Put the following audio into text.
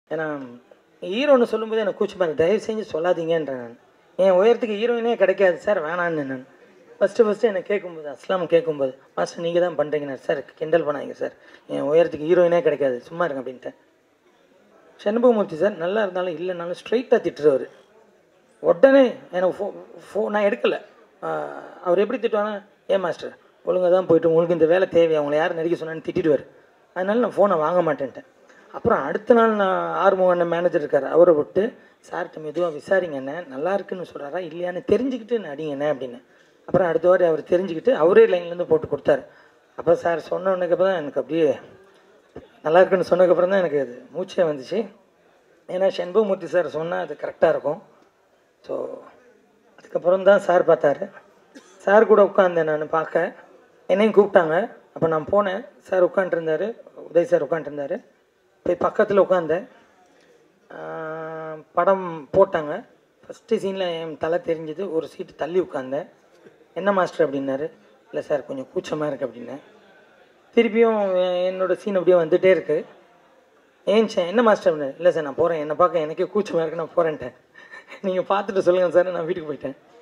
ஏன்னா ஹீரோன்னு சொல்லும்போது எனக்கு கூச்சமாக இருக்கு. தயவு செஞ்சு சொல்லாதீங்கன்றேன் நான் என் உயரத்துக்கு ஹீரோயினே கிடைக்காது சார் வேணான்னு நான் ஃபஸ்ட்டு ஃபஸ்ட்டு என்னை கேட்கும்போது அஸ்லாம் கேட்கும்போது மாஸ்டர் நீங்கள் தான் பண்ணுறீங்கண்ணா சார் கிண்டல் பண்ணாதீங்க சார் என் உயரத்துக்கு ஹீரோயினே கிடைக்காது சும்மா இருங்க அப்படின்ட்டேன் சண்முகமூர்த்தி சார் நல்லா இருந்தாலும் இல்லைனாலும் ஸ்ட்ரைட்டாக திட்டுறவர் உடனே எனக்கு ஃபோ ஃபோ நான் எடுக்கலை அவர் எப்படி திட்டுவானா ஏன் மாஸ்டர் ஒழுங்காக தான் போயிட்டு உங்களுக்கு இந்த வேலை தேவை அவங்கள யார் நடிக்க சொன்னான்னு திட்டிடுவார் அதனால நான் ஃபோனை வாங்க மாட்டேன்ட்டேன் அப்புறம் அடுத்த நாள் நான் ஆறுமுக அண்ணன் மேனேஜர் இருக்கார் அவரை விட்டு சார்கிட்ட மெதுவாக விசாரிங்க அண்ணன் நல்லா இருக்குன்னு சொல்கிறாரா இல்லையான்னு தெரிஞ்சுக்கிட்டு நடிங்க அண்ணன் அப்படின்னு அப்புறம் அடுத்த வாரம் அவர் தெரிஞ்சுக்கிட்டு அவரே லைன்லேருந்து போட்டு கொடுத்தாரு அப்போ சார் சொன்ன உடனேக்கப்புறம் தான் எனக்கு அப்படியே நல்லா இருக்குன்னு சொன்னதுக்கப்புறம் தான் எனக்கு அது மூச்சே வந்துச்சு ஏன்னா சண்முகமூர்த்தி சார் சொன்னால் அது கரெக்டாக இருக்கும் ஸோ அதுக்கப்புறம் தான் சார் பார்த்தாரு சார் கூட உட்காந்தேன் நான் பார்க்க என்னையும் கூப்பிட்டாங்க அப்போ நான் போனேன் சார் உட்காண்ட்ருந்தாரு உதய் சார் உட்காண்ட்ருந்தாரு போய் பக்கத்தில் உட்காந்தேன் ஆஹ் படம் போட்டாங்க ஃபஸ்ட்டு சீனில் என் தலை தெரிஞ்சது ஒரு சீட்டு தள்ளி உட்காந்தேன் என்ன மாஸ்டர் அப்படின்னாரு இல்லை சார் கொஞ்சம் கூச்சமாக இருக்குது அப்படின்னேன் திருப்பியும் எ- என்னோட சீன் அப்படியே வந்துகிட்டே இருக்கு ஏன்ச்சேன் என்ன மாஸ்டர் அப்படின்னு இல்லை சார் நான் போகிறேன் என்னை பார்க்க எனக்கே கூச்சமாக இருக்கு நான் போகிறேன்ட்டேன் நீங்கள் பார்த்துட்டு சொல்லுங்கள் சார் நான் வீட்டுக்கு போயிட்டேன்